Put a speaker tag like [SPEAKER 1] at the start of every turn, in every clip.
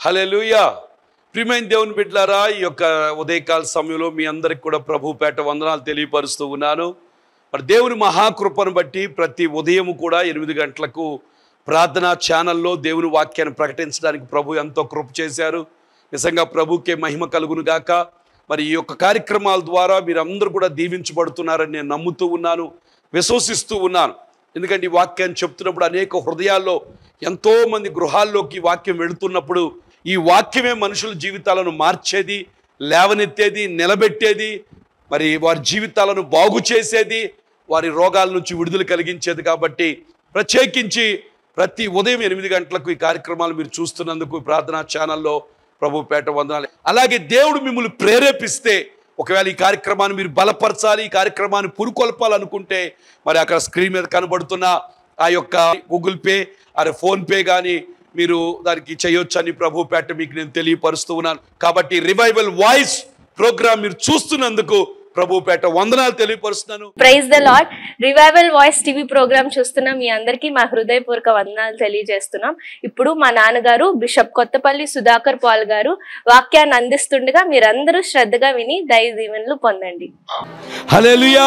[SPEAKER 1] హల్లెలూయా ప్రియమైన దేవుని బిడ్డలారా ఈ యొక్క ఉదయకాల సమయంలో మీ అందరికి కూడా ప్రభు పేట వందనాలు తెలియపరుస్తూ ఉన్నాను మరి దేవుని మహాకృపను బట్టి ప్రతి ఉదయం కూడా ఎనిమిది గంటలకు ప్రార్థనా ఛానల్లో దేవుని వాక్యాన్ని ప్రకటించడానికి ప్రభు ఎంతో కృప చేశారు నిజంగా ప్రభుకే మహిమ కలుగును గాక మరి ఈ యొక్క కార్యక్రమాల ద్వారా మీరందరూ కూడా దీవించబడుతున్నారని నేను నమ్ముతూ ఉన్నాను విశ్వసిస్తూ ఉన్నాను ఎందుకంటే ఈ వాక్యాన్ని చెప్తున్నప్పుడు అనేక హృదయాల్లో ఎంతో మంది గృహాల్లోకి ఈ వాక్యం వెళుతున్నప్పుడు ఈ వాక్యమే మనుషుల జీవితాలను మార్చేది లేవనెత్తేది నిలబెట్టేది మరి వారి జీవితాలను బాగు చేసేది వారి రోగాల నుంచి విడుదల కలిగించేది కాబట్టి ప్రత్యేకించి ప్రతి ఉదయం ఎనిమిది గంటలకు ఈ కార్యక్రమాలు మీరు చూస్తున్నందుకు ఈ ప్రార్థనా ఛానల్లో ప్రభు పేట వందనాలు అలాగే దేవుడు మిమ్మల్ని ప్రేరేపిస్తే ఒకవేళ ఈ కార్యక్రమాన్ని మీరు బలపరచాలి ఈ కార్యక్రమాన్ని పురుకొల్పాలనుకుంటే మరి అక్కడ స్క్రీన్ మీద కనబడుతున్న ఆ యొక్క గూగుల్ పే అరే ఫోన్ పే కానీ మీరు దానికి చేయొచ్చని ప్రభు పేట మీకు నేను తెలియపరుస్తూ ఉన్నాను కాబట్టి రివైవల్ వాయిస్ ప్రోగ్రామ్ మీరు చూస్తున్నందుకు ప్రభు పేట వందనాలు తెలియపరుస్తున్నాను
[SPEAKER 2] praise the Lord revival voice TV programme చూస్తున్న మీ అందరికీ మా హృదయపూర్వక వందనాలు తెలియజేస్తున్నాం ఇప్పుడు మా నాన్నగారు బిషప్ కొత్తపల్లి సుధాకర్ పాల్ గారు వాక్యాన్ని అందిస్తుండగా మీరందరూ శ్రద్ధగా విని దయ దీవెనలు పొందండి
[SPEAKER 1] హల్లెలూయా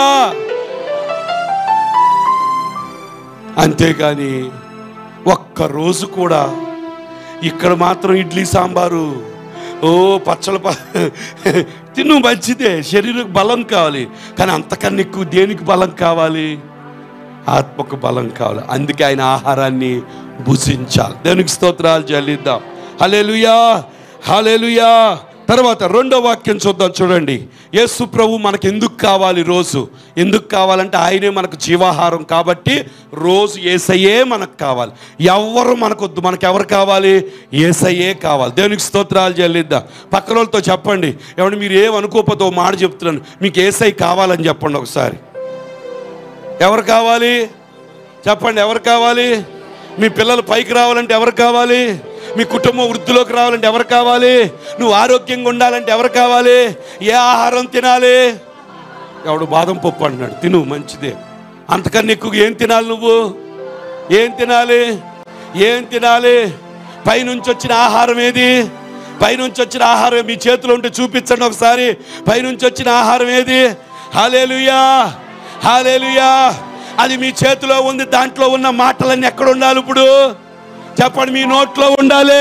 [SPEAKER 1] అంతేగాని ఒక్క రోజు కూడా ఇక్కడ మాత్రం ఇడ్లీ సాంబారు ఓ పచ్చళ్ళ ప తిను మంచిదే శరీరకు బలం కావాలి కానీ అంతకన్నా ఎక్కువ దేనికి బలం కావాలి ఆత్మకు బలం కావాలి అందుకే ఆయన ఆహారాన్ని భుజించాలి దేవునికి స్తోత్రాలు చెల్లిద్దాం హలేలుయా హలేలుయా తర్వాత రెండో వాక్యం చూద్దాం చూడండి యేసు ప్రభు మనకు ఎందుకు కావాలి రోజు ఎందుకు కావాలంటే ఆయనే మనకు జీవాహారం కాబట్టి రోజు ఏసయ్యే మనకు కావాలి ఎవరు మనకొద్దు మనకు ఎవరు కావాలి ఏసయ్యే కావాలి దేవునికి స్తోత్రాలు చెల్లిద్దాం పక్కన వాళ్ళతో చెప్పండి ఏమంటే మీరు ఏమనుకోకపోతే ఓ మాట చెప్తున్నాను మీకు ఏసై కావాలని చెప్పండి ఒకసారి ఎవరు కావాలి చెప్పండి ఎవరు కావాలి మీ పిల్లలు పైకి రావాలంటే ఎవరు కావాలి మీ కుటుంబం వృద్ధిలోకి రావాలంటే ఎవరు కావాలి నువ్వు ఆరోగ్యంగా ఉండాలంటే ఎవరు కావాలి ఏ ఆహారం తినాలి ఎవడు బాదం పప్పు అంటున్నాడు తిను మంచిదే అంతకన్నా ఎక్కువ ఏం తినాలి నువ్వు ఏం తినాలి ఏం తినాలి పైనుంచి వచ్చిన ఆహారం ఏది పైనుంచి వచ్చిన ఆహారం మీ చేతిలో ఉంటే చూపించండి ఒకసారి పైనుంచి వచ్చిన ఆహారం ఏది హాలేలుయా హాలేలుయా అది మీ చేతిలో ఉంది దాంట్లో ఉన్న మాటలన్నీ ఎక్కడ ఉండాలి ఇప్పుడు చెప్పండి మీ నోట్లో ఉండాలి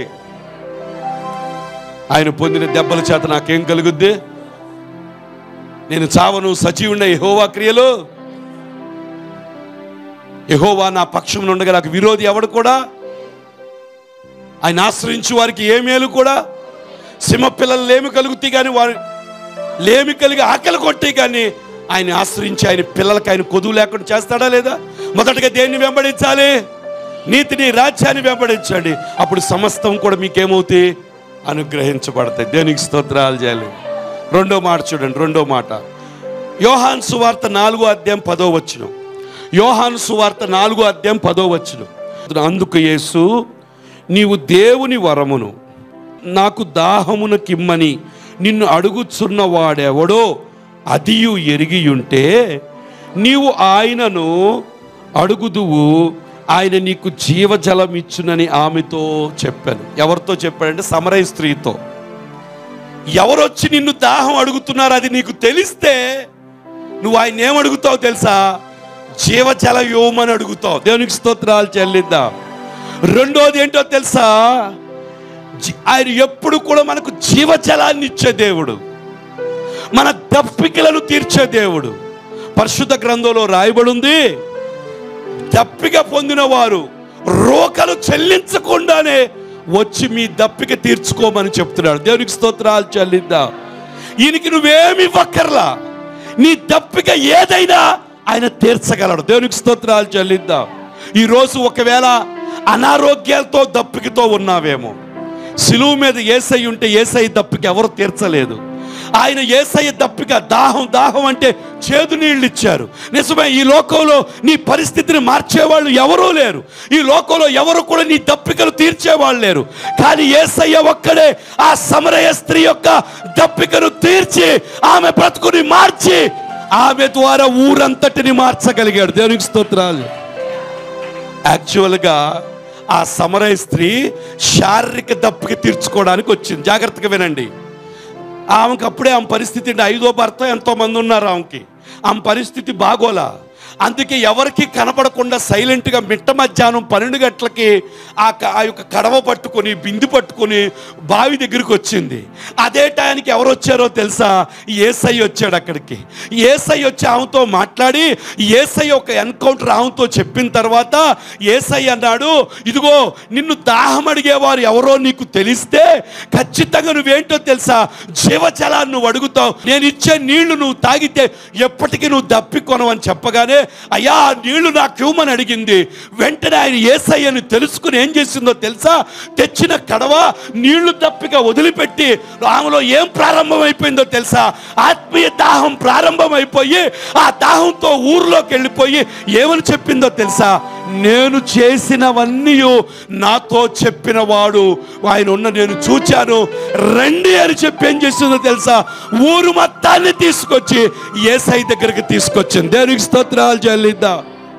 [SPEAKER 1] ఆయన పొందిన దెబ్బల చేత నాకేం కలుగుద్ది నేను చావను సజీవుండే యెహోవా క్రియలు యెహోవా నా పక్షం ఉండగా నాకు విరోధి ఎవడు కూడా ఆయన ఆశ్రయించు వారికి ఏ మేలు కూడా సింహ పిల్లలు లేమి కలుగుతాయి కానీ వారి లేమి కలిగి ఆకలి కొట్టే కానీ ఆయన ఆశ్రయించి ఆయన పిల్లలకి ఆయన కొదువు లేకుండా చేస్తాడా లేదా మొదటగా దేన్ని వెంబడించాలి నీతిని రాజ్యాన్ని వెంబడించండి అప్పుడు సమస్తం కూడా మీకేమవుతాయి అనుగ్రహించబడతాయి దేనికి స్తోత్రాలు చేయాలి రెండో మాట చూడండి రెండో మాట యోహాన్ సువార్త నాలుగో అధ్యాయం పదో వచ్చును యోహాన్ సువార్త నాలుగో అధ్యాయం పదో వచ్చును అందుకు యేసు నీవు దేవుని వరమును నాకు దాహమున కిమ్మని నిన్ను అడుగుచున్న వాడెవడో అదియు ఎరిగియుంటే నీవు ఆయనను అడుగుదువు ఆయన నీకు జీవజలం ఇచ్చునని ఆమెతో చెప్పాను ఎవరితో చెప్పాడంటే సమరయ స్త్రీతో ఎవరొచ్చి నిన్ను దాహం అడుగుతున్నారు అది నీకు తెలిస్తే నువ్వు ఆయన ఏమడుగుతావు తెలుసా జీవజల యోమని అడుగుతావు దేవునికి స్తోత్రాలు చెల్లిద్దాం రెండోది ఏంటో తెలుసా జీ- ఆయన ఎప్పుడు కూడా మనకు జీవజలాన్ని ఇచ్చే దేవుడు మన దప్పికలను తీర్చే దేవుడు పరిశుద్ధ గ్రంథంలో రాయబడి ఉంది దప్పిక పొందిన వారు రోకలు చెల్లించకుండానే వచ్చి మీ దప్పిక తీర్చుకోమని చెప్తున్నాడు దేవునికి స్తోత్రాలు చెల్లిద్దా ఈయనకి నువ్వేమి ఇవ్వక్కర్లా నీ దప్పిక ఏదైనా ఆయన తీర్చగలడు దేవునికి స్తోత్రాలు చెల్లిద్దాం ఈరోజు ఒకవేళ అనారోగ్యాలతో దప్పికతో ఉన్నావేమో సిలువు మీద ఏసై ఉంటే ఏసై దప్పిక ఎవరు తీర్చలేదు ఆయన ఏసయ్య దప్పిక దాహం దాహం అంటే చేదు నీళ్ళు ఇచ్చారు నిజమే ఈ లోకంలో నీ పరిస్థితిని మార్చేవాళ్ళు ఎవరూ లేరు ఈ లోకంలో ఎవరు కూడా నీ దప్పికలు తీర్చేవాళ్ళు లేరు కానీ ఏసయ్య ఒక్కడే ఆ సమరయ స్త్రీ యొక్క దప్పికను తీర్చి ఆమె బ్రతుకుని మార్చి ఆమె ద్వారా ఊరంతటిని మార్చగలిగాడు దేవునికి స్తోత్రాలు యాక్చువల్గా ఆ సమరయ స్త్రీ శారీరక దప్పిక తీర్చుకోవడానికి వచ్చింది జాగ్రత్తగా వినండి ఆమెకు అప్పుడే ఆమె పరిస్థితి అంటే ఐదో భర్త ఎంతో మంది ఉన్నారు ఆమెకి ఆమె పరిస్థితి బాగోలా అందుకే ఎవరికి కనపడకుండా సైలెంట్గా మిట్ట మధ్యాహ్నం పన్నెండు గంటలకి ఆ క- ఆ యొక్క కడవ పట్టుకొని బింది పట్టుకొని బావి దగ్గరికి వచ్చింది అదే టయానికి ఎవరు వచ్చారో తెలుసా ఏసై వచ్చాడు అక్కడికి ఏసై వచ్చి ఆమెతో మాట్లాడి ఏసై ఒక ఎన్కౌంటర్ ఆమెతో చెప్పిన తర్వాత ఏసై అన్నాడు ఇదిగో నిన్ను దాహం అడిగేవారు ఎవరో నీకు తెలిస్తే ఖచ్చితంగా నువ్వేంటో తెలుసా జీవజలాన్ని నువ్వు అడుగుతావు నేను ఇచ్చే నీళ్లు నువ్వు తాగితే ఎప్పటికీ నువ్వు దప్పికొనవని చెప్పగానే అయ్యా ఆ నీళ్లు నాకు ఇవ్వమని అడిగింది వెంటనే ఆయన ఏసయ్యని తెలుసుకుని ఏం చేసిందో తెలుసా తెచ్చిన కడవ నీళ్లు దప్పిక వదిలిపెట్టి ఆమెలో ఏం ప్రారంభమైపోయిందో తెలుసా ఆత్మీయ దాహం ప్రారంభమైపోయి ఆ దాహంతో ఊర్లోకి వెళ్ళిపోయి ఏమని చెప్పిందో తెలుసా నేను చేసినవన్నీ నాతో చెప్పిన వాడు ఆయన ఉన్న నేను చూచాను రండి అని చెప్పి ఏం చేసిందో తెలుసా ఊరు మొత్తాన్ని తీసుకొచ్చి ఏసై దగ్గరికి తీసుకొచ్చింది దేవునికి స్తోత్రాలు చెల్లిద్దా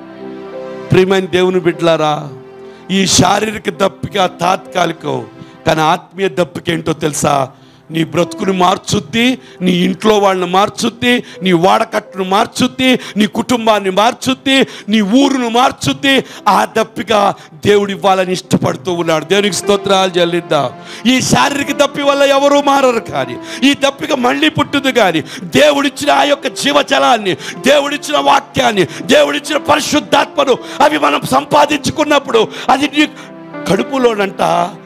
[SPEAKER 1] ప్రియమైన దేవుని బిడ్డలారా ఈ శారీరక దప్పిక తాత్కాలికం కానీ ఆత్మీయ దప్పిక ఏంటో తెలుసా నీ బ్రతుకుని మార్చుద్ది నీ ఇంట్లో వాళ్ళని మార్చుద్ది నీ వాడకట్టును మార్చుద్ది నీ కుటుంబాన్ని మార్చుద్ది నీ ఊరును మార్చుద్ది ఆ దప్పిక దేవుడు ఇవ్వాలని ఇష్టపడుతూ ఉన్నాడు దేవునికి స్తోత్రాలు చెల్లిద్దాం ఈ శారీరక దప్పి వల్ల ఎవరు మారరు కానీ ఈ దప్పిక మళ్ళీ పుట్టుదు కానీ దేవుడిచ్చిన ఆ యొక్క జీవజలాన్ని దేవుడిచ్చిన వాక్యాన్ని దేవుడిచ్చిన పరిశుద్ధాత్మను అవి మనం సంపాదించుకున్నప్పుడు అది నీ కడుపులోనంట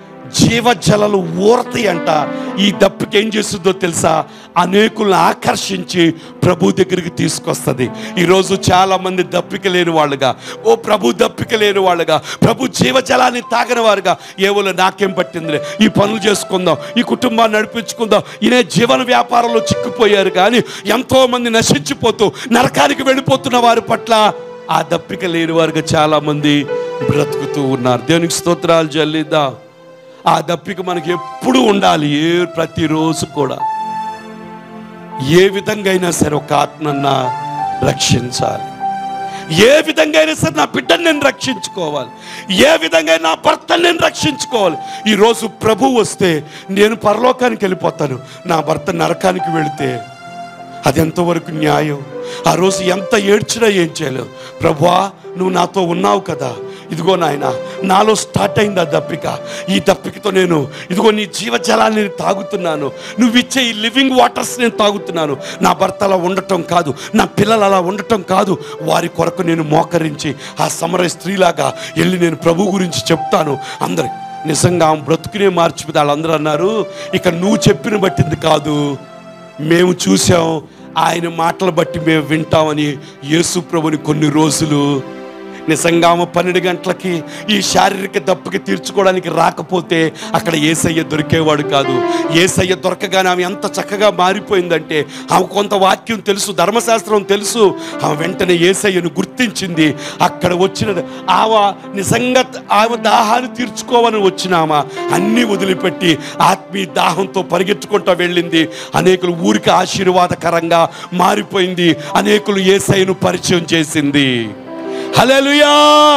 [SPEAKER 1] జీవజలలు ఊరతాయి అంట ఈ దప్పికి ఏం చేస్తుందో తెలుసా అనేకులను ఆకర్షించి ప్రభు దగ్గరికి తీసుకొస్తుంది ఈరోజు చాలా మంది దప్పిక లేని వాళ్ళుగా ఓ ప్రభు దప్పిక లేని వాళ్ళుగా ప్రభు జీవజలాన్ని తాగని వారుగా ఏవోలో నాకేం పట్టిందిలే ఈ పనులు చేసుకుందాం ఈ కుటుంబాన్ని నడిపించుకుందాం ఈయన జీవన వ్యాపారంలో చిక్కుపోయారు కానీ ఎంతో మంది నశించిపోతూ నరకానికి వెళ్ళిపోతున్న వారి పట్ల ఆ దప్పిక లేని వారుగా చాలా మంది బ్రతుకుతూ ఉన్నారు దేవునికి స్తోత్రాలు జల్లిద్దాం ఆ దప్పిక మనకి ఎప్పుడు ఉండాలి ఏ ప్రతిరోజు కూడా ఏ విధంగా అయినా సరే ఒక ఆత్మన్న రక్షించాలి ఏ విధంగా అయినా సరే నా బిడ్డను నేను రక్షించుకోవాలి ఏ విధంగా నా భర్తను నేను రక్షించుకోవాలి ఈరోజు ప్రభు వస్తే నేను పరలోకానికి వెళ్ళిపోతాను నా భర్త నరకానికి వెళితే అది ఎంతవరకు న్యాయం ఆ రోజు ఎంత ఏడ్చినా ఏం చేయలేవు ప్రభువా నువ్వు నాతో ఉన్నావు కదా ఇదిగో నాయన నాలో స్టార్ట్ అయింది ఆ దప్పిక ఈ దప్పికతో నేను ఇదిగో నీ జీవజలాన్ని నేను తాగుతున్నాను నువ్వు ఇచ్చే ఈ లివింగ్ వాటర్స్ నేను తాగుతున్నాను నా భర్త అలా ఉండటం కాదు నా పిల్లలు అలా ఉండటం కాదు వారి కొరకు నేను మోకరించి ఆ సమర స్త్రీలాగా వెళ్ళి నేను ప్రభు గురించి చెప్తాను అందరి నిజంగా ఆమె బ్రతుకునే మార్చిపోతే వాళ్ళందరూ అన్నారు ఇక నువ్వు చెప్పిన బట్టింది కాదు మేము చూసాం ఆయన మాటలు బట్టి మేము వింటామని యేసు ప్రభుని కొన్ని రోజులు నిజంగా ఆమె పన్నెండు గంటలకి ఈ శారీరక దప్పకి తీర్చుకోవడానికి రాకపోతే అక్కడ ఏసయ్య దొరికేవాడు కాదు ఏసయ్య దొరకగానే ఆమె ఎంత చక్కగా మారిపోయిందంటే ఆమె కొంత వాక్యం తెలుసు ధర్మశాస్త్రం తెలుసు ఆమె వెంటనే ఏసయ్యను గుర్తించింది అక్కడ వచ్చిన ఆమె నిజంగా ఆమె దాహాన్ని తీర్చుకోవాలని వచ్చిన ఆమె అన్నీ వదిలిపెట్టి ఆత్మీయ దాహంతో పరిగెత్తుకుంటూ వెళ్ళింది అనేకులు ఊరికి ఆశీర్వాదకరంగా మారిపోయింది అనేకులు ఏసయ్యను పరిచయం చేసింది హల్లెలూయా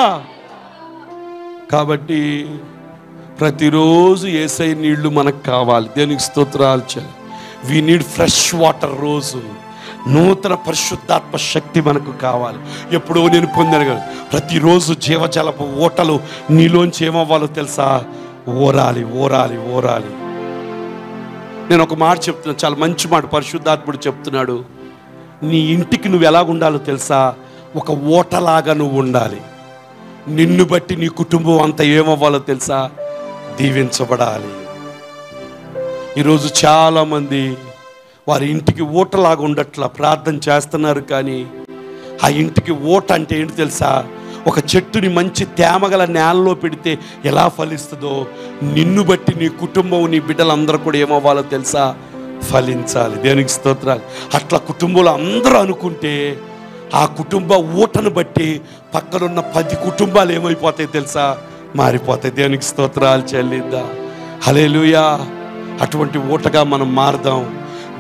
[SPEAKER 1] కాబట్టి ప్రతిరోజు ఏసై నీళ్లు మనకు కావాలి దేనికి స్తోత్రాలు చాలు వి నీడ్ ఫ్రెష్ వాటర్ రోజు నూతన పరిశుద్ధాత్మ శక్తి మనకు కావాలి ఎప్పుడో నేను పొందాను కదా ప్రతిరోజు జీవజలపు ఓటలు నీలోంచి ఏమవ్వాలో తెలుసా ఓరాలి ఓరాలి ఓరాలి నేను ఒక మాట చెప్తున్నాను చాలా మంచి మాట పరిశుద్ధాత్ముడు చెప్తున్నాడు నీ ఇంటికి నువ్వు ఎలా ఉండాలో తెలుసా ఒక ఓటలాగా నువ్వు ఉండాలి నిన్ను బట్టి నీ కుటుంబం అంతా ఏమవ్వాలో తెలుసా దీవించబడాలి ఈరోజు చాలామంది వారి ఇంటికి ఓటలాగా ఉండట్లా ప్రార్థన చేస్తున్నారు కానీ ఆ ఇంటికి ఓట అంటే ఏంటి తెలుసా ఒక చెట్టుని మంచి తేమగల నేలలో పెడితే ఎలా ఫలిస్తుందో నిన్ను బట్టి నీ కుటుంబం నీ బిడ్డలందరూ కూడా ఏమవ్వాలో తెలుసా ఫలించాలి దేనికి స్తోత్రాలు అట్లా కుటుంబంలో అందరూ అనుకుంటే ఆ కుటుంబ ఊటను బట్టి పక్కనున్న పది కుటుంబాలు ఏమైపోతాయి తెలుసా మారిపోతాయి దేవునికి స్తోత్రాలు చెల్లిద్దా హలేలుయా అటువంటి ఊటగా మనం మారదాం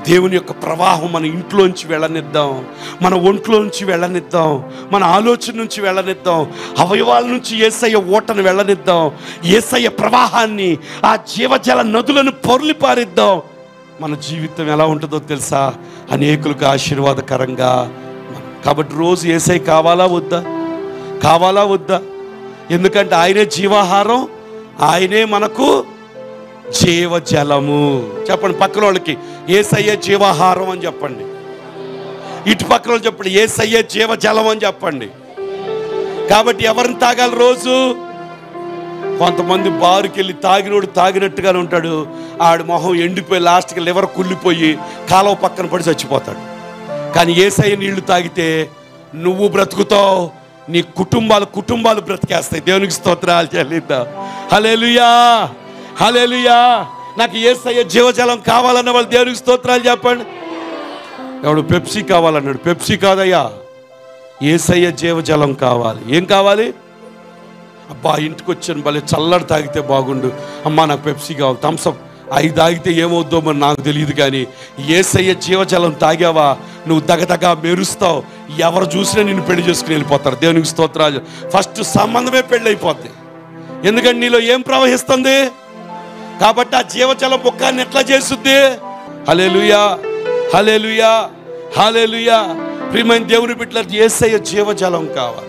[SPEAKER 1] దేవుని యొక్క ప్రవాహం మన ఇంట్లోంచి వెళ్ళనిద్దాం మన ఒంట్లోంచి వెళ్ళనిద్దాం మన ఆలోచన నుంచి వెళ్ళనిద్దాం అవయవాల నుంచి ఏసయ్య ఓటను వెళ్ళనిద్దాం ఏసయ్య ప్రవాహాన్ని ఆ జీవజల నదులను పొర్లి పారిద్దాం మన జీవితం ఎలా ఉంటుందో తెలుసా అనేకులకు ఆశీర్వాదకరంగా కాబట్టి రోజు ఏసై కావాలా వద్దా కావాలా వద్దా ఎందుకంటే ఆయనే జీవాహారం ఆయనే మనకు జీవజలము చెప్పండి పక్కన వాళ్ళకి ఏసయ్యే జీవాహారం అని చెప్పండి ఇటు పక్కన వాళ్ళు చెప్పండి ఏసయ్యే జీవజలం అని చెప్పండి కాబట్టి ఎవరిని తాగాలి రోజు కొంతమంది బారుకి వెళ్ళి తాగినోడు తాగినట్టుగానే ఉంటాడు ఆడి మొహం ఎండిపోయి లాస్ట్కి లివర్ కుళ్ళిపోయి కాలువ పక్కన పడి చచ్చిపోతాడు కానీ ఏసయ్య నీళ్లు తాగితే నువ్వు బ్రతుకుతావు నీ కుటుంబాలు కుటుంబాలు బ్రతికేస్తాయి దేవునికి స్తోత్రాలు చెల్లిద్దాం హలేలుయా హలేలుయా నాకు ఏసయ్య జీవజలం కావాలన్న వాళ్ళు దేవునికి స్తోత్రాలు చెప్పండి ఎవడు పెప్సీ కావాలన్నాడు పెప్సీ కాదయ్యా ఏసయ్య జీవజలం కావాలి ఏం కావాలి అబ్బా ఇంటికి వచ్చాను భలే చల్లడి తాగితే బాగుండు అమ్మా నాకు పెప్సీ కావాలి థమ్స్అప్ అవి తాగితే ఏమవుద్దో మరి నాకు తెలియదు కానీ ఏసయ్య జీవజలం తాగావా నువ్వు దగదగా మెరుస్తావు ఎవరు చూసినా నిన్ను పెళ్లి చేసుకుని వెళ్ళిపోతారు దేవునికి స్తోత్రాలు ఫస్ట్ సంబంధమే పెళ్ళి అయిపోద్ది ఎందుకంటే నీలో ఏం ప్రవహిస్తుంది కాబట్టి ఆ జీవజలం బుక్కాన్ని ఎట్లా చేస్తుంది హలేలుయా హలేలుయా హలేలుయా ప్రియమైన దేవుని బిడ్డల ఏసయ్య జీవజలం కావాలి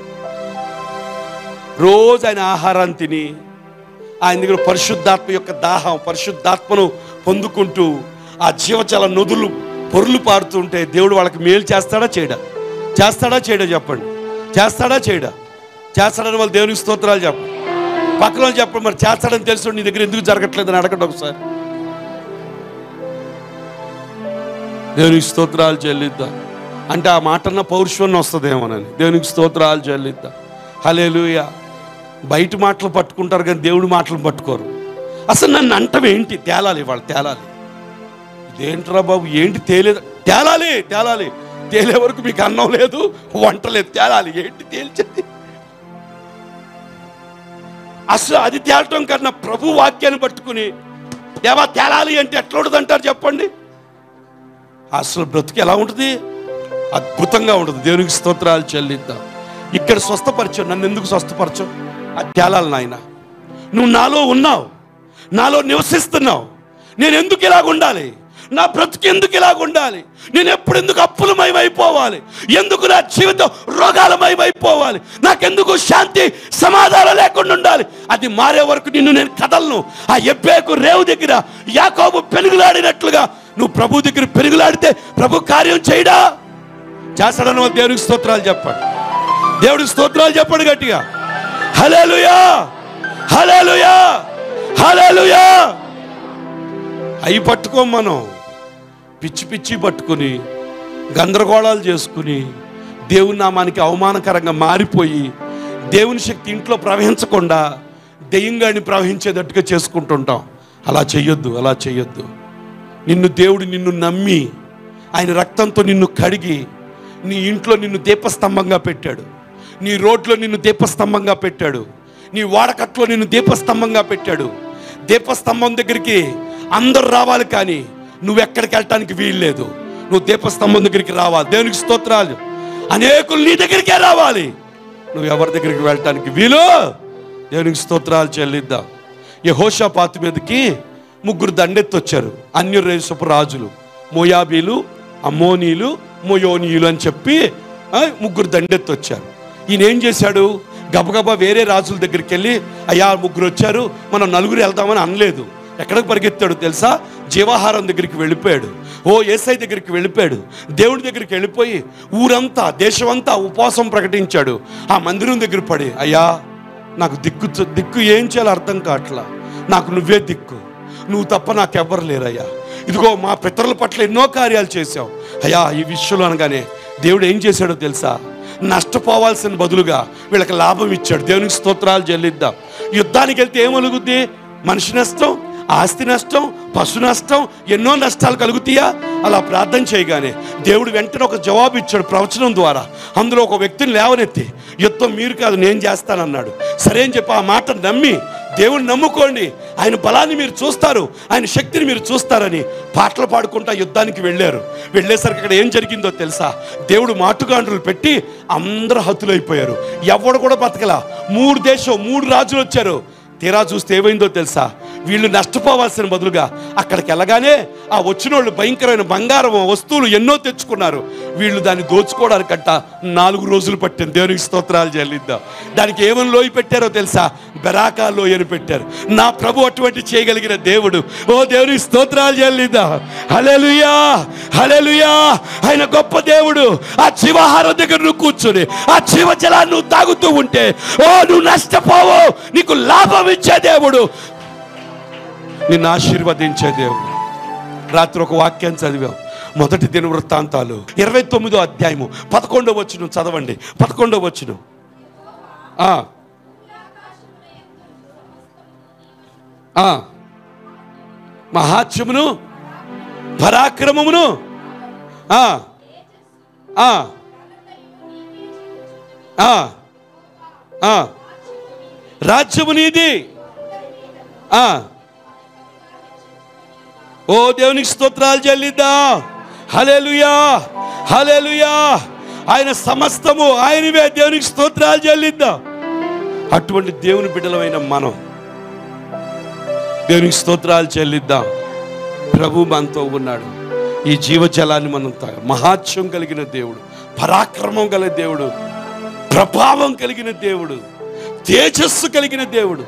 [SPEAKER 1] రోజు ఆయన ఆహారాన్ని తిని ఆయన దగ్గర పరిశుద్ధాత్మ యొక్క దాహం పరిశుద్ధాత్మను పొందుకుంటూ ఆ జీవజల నదులు పొరులు పారుతుంటే దేవుడు వాళ్ళకి మేలు చేస్తాడా చేయడా చేస్తాడా చేయడా చెప్పండి చేస్తాడా చేయడా చేస్తాడని వాళ్ళు దేవునికి స్తోత్రాలు చెప్పండి పక్కన వాళ్ళు చెప్పండి మరి చేస్తాడని తెలుసు నీ దగ్గర ఎందుకు జరగట్లేదని అడగండి ఒకసారి దేవునికి స్తోత్రాలు చెల్లిద్దాం అంటే ఆ మాటన్న పౌరుషం వస్తుందేమోనని దేవునికి స్తోత్రాలు చెల్లిద్దాం హలేలుయ బయట మాటలు పట్టుకుంటారు కానీ దేవుడి మాటలు పట్టుకోరు అసలు నన్ను అంటం ఏంటి తేలాలి వాళ్ళు తేలాలి ఇదేంట్రా బాబు ఏంటి తేలేదు తేలాలి తేలాలి తేలే వరకు మీకు అన్నం లేదు వంట లేదు తేలాలి ఏంటి తేల్చేది అసలు అది తేలటం కన్నా ప్రభు వాక్యాన్ని పట్టుకుని దేవా తేలాలి అంటే ఎట్లా ఉంటుంది అంటారు చెప్పండి అసలు బ్రతుకు ఎలా ఉంటుంది అద్భుతంగా ఉంటుంది దేవునికి స్తోత్రాలు చెల్లిద్దాం ఇక్కడ స్వస్థపరచు నన్ను ఎందుకు స్వస్థపరచు అది తేలాలి నాయన నువ్వు నాలో ఉన్నావు నాలో నివసిస్తున్నావు నేను ఎందుకు ఇలాగ ఉండాలి నా బ్రతుకు ఎందుకు ఇలాగ ఉండాలి నేను ఎప్పుడు ఎందుకు అప్పులమయమైపోవాలి ఎందుకు నా జీవితం రోగాలమయమైపోవాలి నాకెందుకు శాంతి సమాధానం లేకుండా ఉండాలి అది మారే వరకు నిన్ను నేను కదలను ఆ ఎబ్బేకు రేవు దగ్గర యాకోబు పెనుగులాడినట్లుగా నువ్వు ప్రభు దగ్గర పెరుగులాడితే ప్రభు కార్యం చేయడా చేస్తాడని వాళ్ళు దేవునికి స్తోత్రాలు చెప్పండి దేవుడికి స్తోత్రాలు చెప్పండి గట్టిగా హలేలుయా హలేలుయా హలేలుయా అవి పట్టుకోం మనం పిచ్చి పిచ్చి పట్టుకుని గందరగోళాలు చేసుకుని దేవుని నామానికి అవమానకరంగా మారిపోయి దేవుని శక్తి ఇంట్లో ప్రవహించకుండా దెయ్యంగాని ప్రవహించేటట్టుగా చేసుకుంటుంటాం అలా చెయ్యొద్దు అలా చెయ్యొద్దు నిన్ను దేవుడు నిన్ను నమ్మి ఆయన రక్తంతో నిన్ను కడిగి నీ ఇంట్లో నిన్ను దీపస్తంభంగా పెట్టాడు నీ రోడ్లో నిన్ను దీపస్తంభంగా పెట్టాడు నీ వాడకట్లో నిన్ను దీపస్తంభంగా పెట్టాడు దీపస్తంభం దగ్గరికి అందరూ రావాలి కానీ నువ్వు ఎక్కడికి వెళ్ళటానికి వీల్లేదు నువ్వు దీపస్తంభం దగ్గరికి రావాలి దేవునికి స్తోత్రాలు అనేకులు నీ దగ్గరికే రావాలి నువ్వు ఎవరి దగ్గరికి వెళ్ళటానికి వీలు దేవునికి స్తోత్రాలు చెల్లిద్దాం యెహోషాపాతు మీదకి ముగ్గురు దండెత్తొచ్చారు అన్యరేషపు రాజులు మోయాబీలు అమ్మోనీలు మోయోనీయులు అని చెప్పి ఆ, ముగ్గురు దండెత్తొచ్చారు ఈయన ఏం చేశాడు గబగబా వేరే రాజుల దగ్గరికి వెళ్ళి అయ్యా ముగ్గురు వచ్చారు మనం నలుగురు వెళ్దామని అనలేదు ఎక్కడికి పరిగెత్తాడు తెలుసా జీవాహారం దగ్గరికి వెళ్ళిపోయాడు ఓ ఏసై దగ్గరికి వెళ్ళిపోయాడు దేవుడి దగ్గరికి వెళ్ళిపోయి ఊరంతా దేశమంతా ఉపవాసం ప్రకటించాడు ఆ మందిరం దగ్గర పడి అయ్యా నాకు దిక్కు దిక్కు ఏం చేయాలో అర్థం కావట్లా నాకు నువ్వే దిక్కు నువ్వు తప్ప నాకెవ్వరు లేరయ్యా ఇదిగో మా పితరుల పట్ల ఎన్నో కార్యాలు చేశావు అయ్యా ఈ విషయంలో అనగానే దేవుడు ఏం చేశాడో తెలుసా నష్టపోవాల్సిన బదులుగా వీళ్ళకి లాభం ఇచ్చాడు దేవునికి స్తోత్రాలు చెల్లిద్దాం యుద్ధానికి వెళ్తే ఏమలుగుద్ది మనిషి నష్టం ఆస్తి నష్టం పశు నష్టం ఎన్నో నష్టాలు కలుగుతాయా అలా ప్రార్థన చేయగానే దేవుడు వెంటనే ఒక జవాబు ఇచ్చాడు ప్రవచనం ద్వారా అందులో ఒక వ్యక్తిని లేవనెత్తి యుద్ధం మీరు కాదు నేను చేస్తానన్నాడు సరే అని చెప్పి ఆ మాట నమ్మి దేవుని నమ్ముకోండి ఆయన బలాన్ని మీరు చూస్తారు ఆయన శక్తిని మీరు చూస్తారని పాటలు పాడుకుంటా యుద్ధానికి వెళ్ళారు వెళ్ళేసరికి అక్కడ ఏం జరిగిందో తెలుసా దేవుడు మాటుగాండ్రులు పెట్టి అందరూ హతులైపోయారు ఎవడు కూడా బతకలా మూడు దేశం మూడు రాజులు వచ్చారు తీరా చూస్తే ఏమైందో తెలుసా వీళ్ళు నష్టపోవాల్సిన బదులుగా అక్కడికి వెళ్ళగానే ఆ వచ్చిన వాళ్ళు భయంకరమైన బంగారం వస్తువులు ఎన్నో తెచ్చుకున్నారు వీళ్ళు దాన్ని దోచుకోవడానికంట నాలుగు రోజులు పట్టింది దేవునికి స్తోత్రాలు చెల్లిద్దాం దానికి ఏమని లోయ పెట్టారో తెలుసా బెరాకా లోయని పెట్టారు నా ప్రభు అటువంటి చేయగలిగిన దేవుడు ఓ దేవునికి స్తోత్రాలు చెల్లిద్దాం హలెలుయా హలెలుయా ఆయన గొప్ప దేవుడు ఆ జీవాహారం దగ్గర నువ్వు కూర్చొని ఆ జీవ జలాన్ని నువ్వు తాగుతూ ఉంటే ఓ నువ్వు నష్టపోవు నీకు లాభం ఇచ్చే దేవుడు నిన్ను ఆశీర్వదించే దేవుడు రాత్రి ఒక వాక్యం చదివాం మొదటి దిన వృత్తాంతాలు ఇరవై తొమ్మిదో అధ్యాయము పదకొండో వచ్చును చదవండి పదకొండో వచ్చును ఆ. ఆ. మహాత్యమును పరాక్రమమును ఆ. ఆ. ఆ. ఆ. రాజ్యము నీది ఆ. ఓ దేవునికి స్తోత్రాలు చెల్లిద్దా హలేలుయా హలేలుయా ఆయన సమస్తము ఆయనవే దేవునికి స్తోత్రాలు చెల్లిద్దా అటువంటి దేవుని బిడ్డలమైన మనం దేవునికి స్తోత్రాలు చెల్లిద్దాం ప్రభు మనతో ఉన్నాడు ఈ జీవజలాన్ని మనం తాగ మహాత్యం కలిగిన దేవుడు పరాక్రమం కలిగిన దేవుడు ప్రభావం కలిగిన దేవుడు తేజస్సు కలిగిన దేవుడు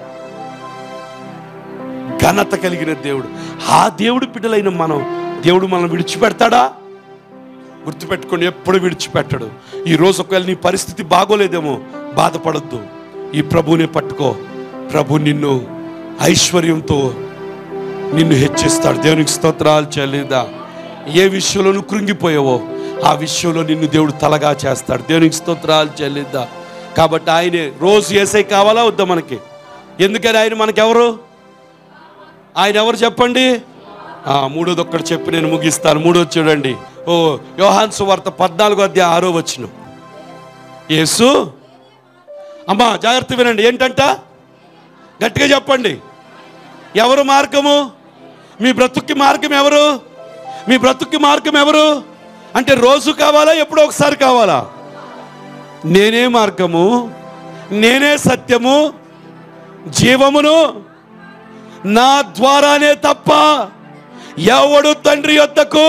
[SPEAKER 1] ఘనత కలిగిన దేవుడు ఆ దేవుడు బిడ్డలైన మనం దేవుడు మనం విడిచిపెడతాడా గుర్తుపెట్టుకొని ఎప్పుడు విడిచిపెట్టడు ఈ రోజు ఒకవేళ నీ పరిస్థితి బాగోలేదేమో బాధపడద్దు ఈ ప్రభువుని పట్టుకో ప్రభు నిన్ను ఐశ్వర్యంతో నిన్ను హెచ్చిస్తాడు దేవునికి స్తోత్రాలు చెల్లిదా ఏ విషయంలో నువ్వు కృంగిపోయావో ఆ విషయంలో నిన్ను దేవుడు తలగా చేస్తాడు దేవునికి స్తోత్రాలు చెల్లిద్దా కాబట్టి ఆయనే రోజు ఏసై కావాలా వద్దా మనకి ఎందుకని ఆయన మనకెవరు ఆయన ఎవరు చెప్పండి ఆ, మూడోది ఒక్కటి చెప్పి నేను ముగిస్తాను మూడోది చూడండి ఓ యోహాన్ సువార్త పద్నాలుగో అధ్యాయ ఆరో వచ్చిన యేసు అమ్మా జాగ్రత్త వినండి ఏంటంట గట్టిగా చెప్పండి ఎవరు మార్గము మీ బ్రతుక్కి మార్గం ఎవరు మీ బ్రతుక్కి మార్గం ఎవరు అంటే రోజు కావాలా ఎప్పుడో ఒకసారి కావాలా నేనే మార్గము నేనే సత్యము జీవమును నా ద్వారానే తప్ప ఎవడు తండ్రి యొద్దకు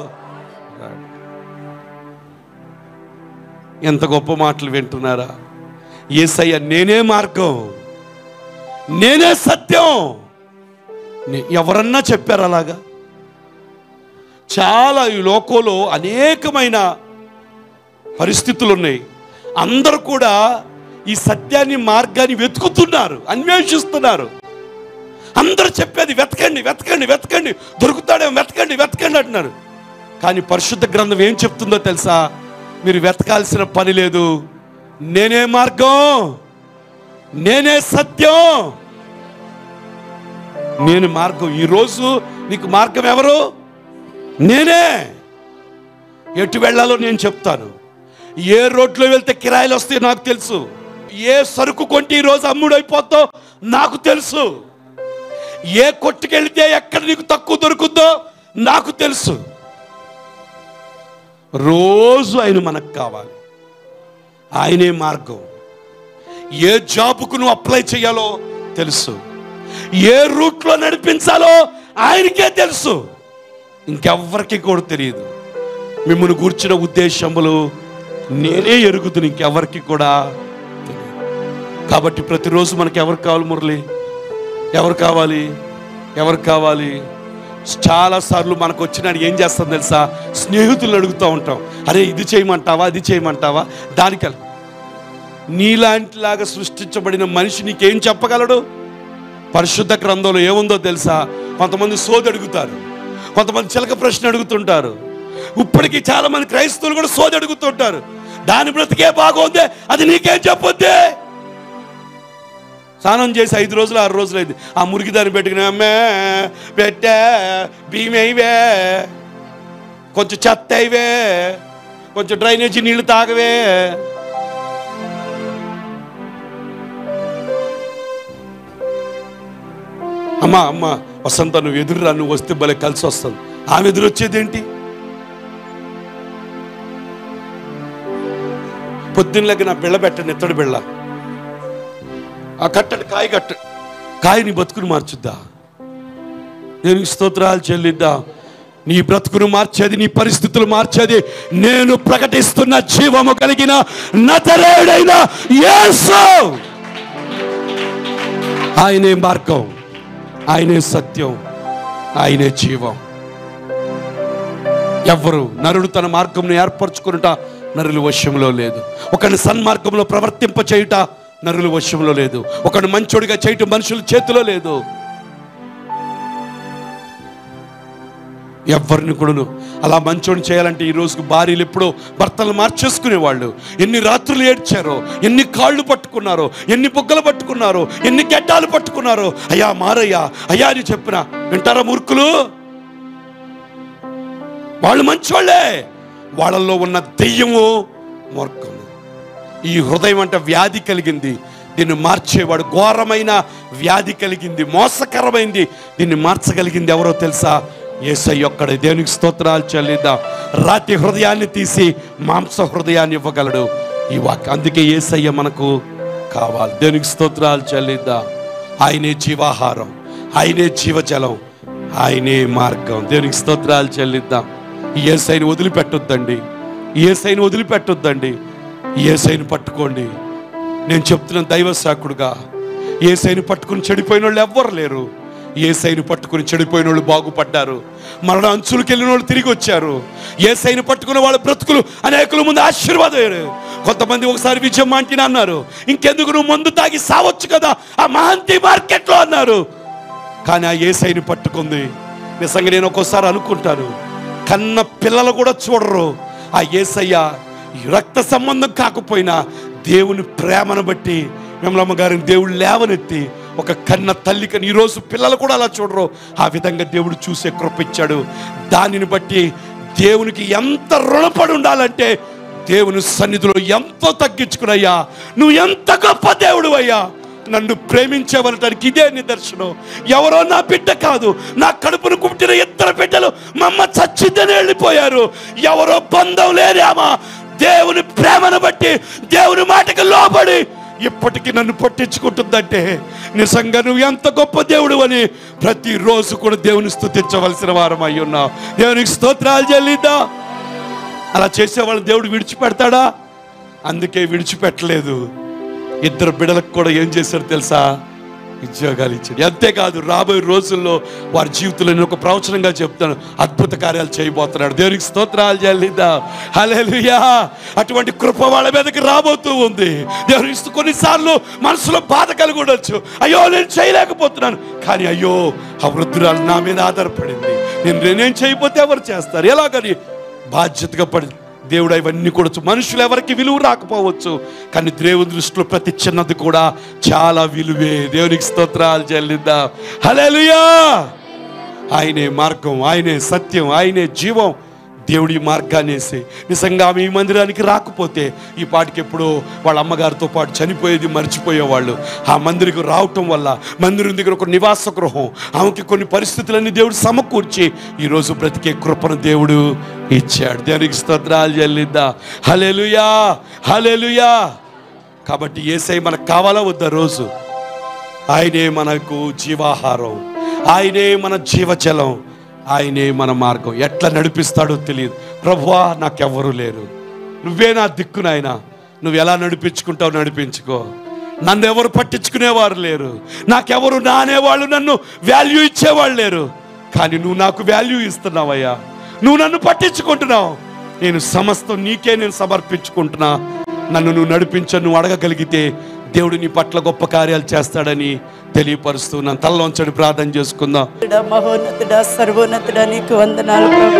[SPEAKER 1] ఎంత గొప్ప మాటలు వింటున్నారా ఏసయ్య నేనే మార్గం నేనే సత్యం నే- ఎవరన్నా చెప్పారు అలాగా చాలా ఈ లోకంలో అనేకమైన పరిస్థితులు ఉన్నాయి అందరూ కూడా ఈ సత్యాన్ని మార్గాన్ని వెతుకుతున్నారు అన్వేషిస్తున్నారు అందరూ చెప్పేది వెతకండి వెతకండి వెతకండి దొరుకుతాడేమో వెతకండి వెతకండి అంటున్నారు కానీ పరిశుద్ధ గ్రంథం ఏం చెప్తుందో తెలుసా మీరు వెతకాల్సిన పని లేదు నేనే మార్గం నేనే సత్యం నేను మార్గం ఈరోజు నీకు మార్గం ఎవరు నేనే ఎటు వెళ్ళాలో నేను చెప్తాను ఏ రోడ్లో వెళ్తే కిరాయిలు వస్తాయో నాకు తెలుసు ఏ సరుకు కొంటే ఈరోజు అమ్ముడైపోతావు నాకు తెలుసు ఏ కొట్టుకెళ్తే ఎక్కడ నీకు తక్కువ దొరుకుద్దో నాకు తెలుసు రోజు ఆయన మనకు కావాలి ఆయనే మార్గం ఏ జాబుకు నువ్వు అప్లై చేయాలో తెలుసు ఏ రూట్లో నడిపించాలో ఆయనకే తెలుసు ఇంకెవ్వరికి కూడా తెలియదు మిమ్మల్ని కూర్చిన ఉద్దేశములు నేనే ఎరుగుతును ఇంకెవ్వరికి కూడా తెలియదు కాబట్టి ప్రతిరోజు మనకి ఎవరు కావాలి మురళి ఎవరు కావాలి ఎవరు కావాలి చాలా సార్లు మనకు వచ్చిన ఏం చేస్తాం తెలుసా స్నేహితులు అడుగుతూ ఉంటాం అరే ఇది చేయమంటావా అది చేయమంటావా దానికి నీలాంటిలాగా సృష్టించబడిన మనిషి నీకేం చెప్పగలడు పరిశుద్ధ గ్రంథంలో ఏముందో తెలుసా కొంతమంది సోది అడుగుతారు కొంతమంది చిలక ప్రశ్న అడుగుతుంటారు ఇప్పటికీ చాలా మంది క్రైస్తవులు కూడా సోది అడుగుతుంటారు దాని బ్రతికే బాగుంది అది నీకేం చెప్పొద్దే స్నానం చేసి ఐదు రోజులు ఆరు రోజులు అయింది ఆ మురికి దాన్ని పెట్టుకుని అమ్మే పెట్టా భీమైవే కొంచెం చెత్త అయివే కొంచెం డ్రైనేజీ నీళ్లు తాగవే అమ్మా అమ్మా వసంత నువ్వు ఎదురురా నువ్వు వస్తే భలే కలిసి వస్తుంది ఆమె ఎదురు వచ్చేదేంటి పొద్దున్నలాగా నా బిళ్ళ పెట్టండి ఎత్తడి బిళ్ళ ఆ కట్టండి కాయ కట్ట కాయని బతుకుని మార్చుద్దా నేను స్తోత్రాలు చెల్లిద్దా నీ బ్రతుకును మార్చేది నీ పరిస్థితులు మార్చేది నేను ప్రకటిస్తున్న జీవము కలిగిన నతరేడైన యేసు ఆయనే మార్గం ఆయనే సత్యం ఆయనే జీవం ఎవ్వరు నరుడు తన మార్గంను ఏర్పరచుకునుట నరుల వశంలో లేదు ఒకని సన్మార్గంలో ప్రవర్తింప చేయుట నరుల వశంలో లేదు ఒకడు మంచోడిగా చేయటం మనుషుల చేతిలో లేదు ఎవరిని కూడాను అలా మంచోడిని చేయాలంటే ఈ రోజుకు భార్యలు ఎప్పుడో భర్తలు మార్చేసుకునేవాళ్ళు ఎన్ని రాత్రులు ఏడ్చారో ఎన్ని కాళ్ళు పట్టుకున్నారో ఎన్ని బుగ్గలు పట్టుకున్నారో ఎన్ని గడ్డాలు పట్టుకున్నారో అయ్యా మారయ్యా అయ్యా అని చెప్పిన వింటారా మూర్ఖులు వాళ్ళు మంచోళ్ళే వాళ్ళల్లో ఉన్న దెయ్యము మూర్ఖము ఈ హృదయం అంటే వ్యాధి కలిగింది దీన్ని మార్చేవాడు ఘోరమైన వ్యాధి కలిగింది మోసకరమైంది దీన్ని మార్చగలిగింది ఎవరో తెలుసా ఏసై ఒక్కడే దేవునికి స్తోత్రాలు చెల్లిద్దాం రాతి హృదయాన్ని తీసి మాంస హృదయాన్ని ఇవ్వగలడు ఈ వాక్యం అందుకే ఏసయ్య మనకు కావాలి దేవునికి స్తోత్రాలు చెల్లిద్దాం ఆయనే జీవాహారం ఆయనే జీవజలం ఆయనే మార్గం దేవునికి స్తోత్రాలు చెల్లిద్దాం ఈ ఏసైని వదిలిపెట్టొద్దండి ఈ ఏసైని వదిలిపెట్టొద్దండి ఈ ఏసైని పట్టుకోండి నేను చెప్తున్నాను దైవ సాకుడుగా ఏసైని పట్టుకుని చెడిపోయిన వాళ్ళు ఎవ్వరు లేరు ఏసైని పట్టుకుని చెడిపోయిన వాళ్ళు బాగుపడ్డారు మరణ అంచులకు వెళ్ళిన వాళ్ళు తిరిగి వచ్చారు ఏసైని పట్టుకున్న వాళ్ళ బ్రతుకులు అనేకుల ముందు ఆశీర్వాదం కొంతమంది ఒకసారి విజయం మాంటిన అన్నారు ఇంకెందుకు నువ్వు మందు తాగి సావచ్చు కదా ఆ మహంతి మార్కెట్లో అన్నారు కానీ ఆ ఏసైని పట్టుకుంది నిజంగా నేను ఒక్కోసారి అనుకుంటాను కన్న పిల్లలు కూడా చూడరు ఆ ఏసయ్య ఈ రక్త సంబంధం కాకపోయినా దేవుని ప్రేమను బట్టి విమలమ్మ గారిని దేవుడు లేవనెత్తి ఒక కన్న తల్లికని ఈరోజు పిల్లలు కూడా అలా చూడరు ఆ విధంగా దేవుడు చూసే కృప ఇచ్చాడు దానిని బట్టి దేవునికి ఎంత రుణపడి ఉండాలంటే దేవుని సన్నిధిలో ఎంతో తగ్గించుకునయ్యా నువ్వు ఎంత గొప్ప దేవుడు అయ్యా నన్ను ప్రేమించేవనటానికి ఇదే నిదర్శనం ఎవరో నా బిడ్డ కాదు నా కడుపును కుట్టిన ఇద్దరు బిడ్డలు మా అమ్మ చచ్చిందని వెళ్ళిపోయారు ఎవరో బంధం లేదేమా దేవుని ప్రేమను బట్టి దేవుని మాటకి లోబడి ఇప్పటికీ నన్ను పట్టించుకుంటుందంటే నిజంగా నువ్వు ఎంత గొప్ప దేవుడు అని ప్రతిరోజు కూడా దేవుని స్తుతించవలసిన వారం అయి ఉన్నావు దేవునికి స్తోత్రాలు చెల్లిద్దా అలా చేసేవాళ్ళని దేవుడు విడిచిపెడతాడా అందుకే విడిచిపెట్టలేదు ఇద్దరు బిడలకు కూడా ఏం చేశారు తెలుసా ఉద్యోగాలు ఇచ్చాడు అంతేకాదు రాబోయే రోజుల్లో వారి జీవితంలో నేను ఒక ప్రవచనంగా చెప్తాను అద్భుత కార్యాలు చేయబోతున్నాడు దేవునికి స్తోత్రాలు చెల్లిద్దా హల్లెలూయా అటువంటి కృప వాళ్ళ మీదకి రాబోతూ ఉంది దేవునికి కొన్నిసార్లు మనసులో బాధ కలిగి ఉండొచ్చు అయ్యో నేను చేయలేకపోతున్నాను కానీ అయ్యో ఆ వృద్ధురాలు నా మీద ఆధారపడింది నేను నేనేం చేయకపోతే ఎవరు చేస్తారు ఎలాగని బాధ్యతగా పడి దేవుడు ఇవన్నీ కూడా చూ- మనుషులు ఎవరికి విలువ రాకపోవచ్చు కానీ దేవుని దృష్టిలో ప్రతి చిన్నది కూడా చాలా విలువే దేవునికి స్తోత్రాలు చెల్లిద్దాం హల్లెలూయా ఆయనే మార్గం ఆయనే సత్యం ఆయనే జీవం దేవుడి మార్గాన్ని వేసి నిజంగా ఆమె ఈ మందిరానికి రాకపోతే ఈ పాటికి ఎప్పుడో వాళ్ళ అమ్మగారితో పాటు చనిపోయేది మర్చిపోయేవాళ్ళు ఆ మందిరికి రావటం వల్ల మందిరం దగ్గర ఒక నివాస గృహం ఆమెకి కొన్ని పరిస్థితులన్నీ దేవుడు సమకూర్చి ఈరోజు బ్రతికే కృపను దేవుడు ఇచ్చాడు దేవునికి స్తోత్రాలు చెల్లిద్దా హలెలుయా హలెలుయా కాబట్టి ఏసై మనకు కావాలా వద్దా రోజు ఆయనే మనకు జీవాహారం ఆయనే మన జీవజలం ఆయనే మన మార్గం ఎట్లా నడిపిస్తాడో తెలియదు ప్రభువా నాకెవ్వరూ లేరు నువ్వే నా దిక్కు నాయనా నువ్వు ఎలా నడిపించుకుంటావు నడిపించుకో నన్ను ఎవరు పట్టించుకునేవారు లేరు నాకెవరు నానేవాళ్ళు నన్ను వాల్యూ ఇచ్చేవాళ్ళు లేరు కానీ నువ్వు నాకు వాల్యూ ఇస్తున్నావయ్యా నువ్వు నన్ను పట్టించుకుంటున్నావు నేను సమస్తం నీకే నేను సమర్పించుకుంటున్నా నన్ను నువ్వు నడిపించ నువ్వు అడగగలిగితే దేవుడు నీ పట్ల గొప్ప కార్యాలు చేస్తాడని తెలియపరుస్తూ నా తలలోంచడి ప్రార్థన చేసుకుందాం
[SPEAKER 3] మహోన్నతుడా సర్వోన్నతుడా నీకు వందనాలు ప్రభు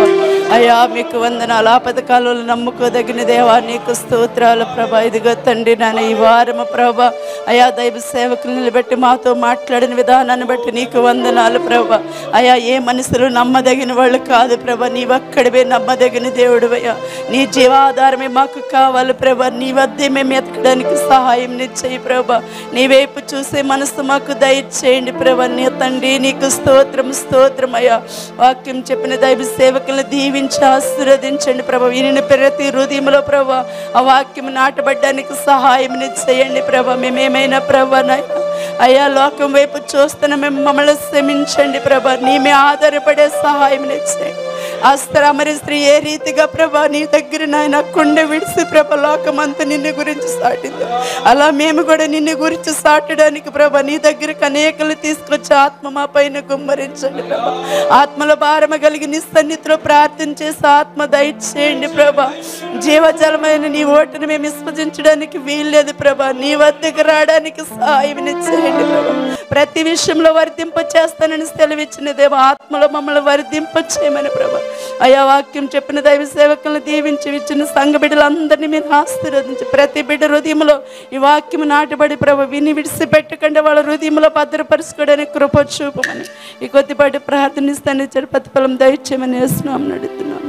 [SPEAKER 3] అయ్యా మీకు వందనాలు ఆపద కాలంలో నమ్ముకోదగిన దేవా నీకు స్తోత్రాలు ప్రభా ఇదిగో తండ్రి నాన్న ఈ వారము ప్రభా అయా దైవ సేవకులు నిలబెట్టి మాతో మాట్లాడిన విధానాన్ని బట్టి నీకు వందనాలు ప్రభా అయా ఏ మనుషులు నమ్మదగిన వాళ్ళు కాదు ప్రభా నీ ఒక్కడివే నమ్మదగిన దేవుడు అయ్యా నీ జీవాధారమే మాకు కావాలి ప్రభా నీ వద్దే మేము ఎతకడానికి సహాయం నిచ్చేయి ప్రభా నీ వైపు చూసే మనసు మాకు దయచేయండి ప్రభా నీ తండ్రి నీకు స్తోత్రం స్తోత్రం అయ్యా వాక్యం చెప్పిన దైవ సేవకులను దీవించి ఆశీర్వదించండి ప్రభా వినిన ప్రతి హృదయంలో ప్రభా ఆ వాక్యం నాటబడ్డానికి సహాయం చేయండి ప్రభా మేమేమైనా ప్రభా నాయనా అయ్యా లోకం వైపు చూస్తున్న మేము మమ్మల్ని క్షమించండి ప్రభా నీ మీ ఆధారపడే సహాయం చేయండి ఆ స్త్రీ స్త్రీ ఏ రీతిగా ప్రభా నీ దగ్గర నాయన కుండ విడిసి ప్రభ లోకమంతా నిన్ను గురించి సాటింది అలా మేము కూడా నిన్ను గురించి సాటడానికి ప్రభా నీ దగ్గరకు అనేకలు తీసుకొచ్చి ఆత్మ మా పైన గుమ్మరించండి ప్రభా ఆత్మల భారమ కలిగి నీ సన్నిధిలో ప్రార్థన చేసి ఆత్మ దయచేయండి ప్రభా జీవజలమైన నీ ఓటును మేము విస్మరించడానికి వీల్లేదు ప్రభా నీ వద్దకు రావడానికి సహాయం చేయండి ప్రభా ప్రతి విషయంలో వర్ధింప చేస్తానని సెలవిచ్చిన దేవ ఆత్మలో మమ్మల్ని వర్ధింప చేయమని ప్రభా అయా వాక్యం చెప్పిన దైవ సేవకులను దీవించి ఇచ్చిన సంఘ బిడ్డలందరినీ మీరు ఆశీర్వదించి ప్రతి బిడ్డ హృదయంలో ఈ వాక్యం నాటబడి ప్రభ విని విడిసిపెట్టకుండా వాళ్ళ హృదయంలో భద్రపరుచుకోవడానికి కృప చూపమని ఈ కొద్దిపాటి ప్రార్థనిస్తాను చెరుపతి ఫలం దయచేయమని వేస్తున్నాం నడుతున్నాం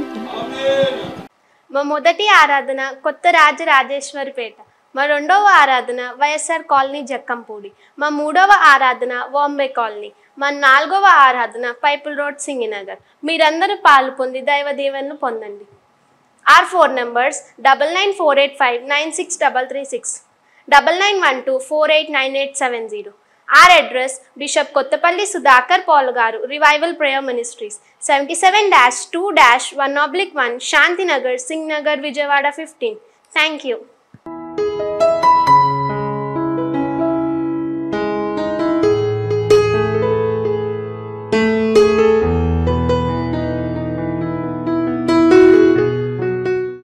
[SPEAKER 2] మా మొదటి ఆరాధన కొత్త రాజరాజేశ్వరిపేట మా రెండవ ఆరాధన వైఎస్ఆర్ కాలనీ జక్కంపూడి మా మూడవ ఆరాధన బాంబే కాలనీ మా నాలుగవ ఆరాధన పైపుల్ రోడ్ సింగినగర్ మీరందరూ పాలు పొంది దైవ దీవెనలు పొందండి or four numbers double nine four eight five nine six double three six double nine one two four eight nine eight seven zero or address bishop Kothapalli Sudhakar Paul గారు revival prayer ministries seventy seven dash two dash one oblique one Shantinagar Singh Nagar Vijayawada fifteen thank you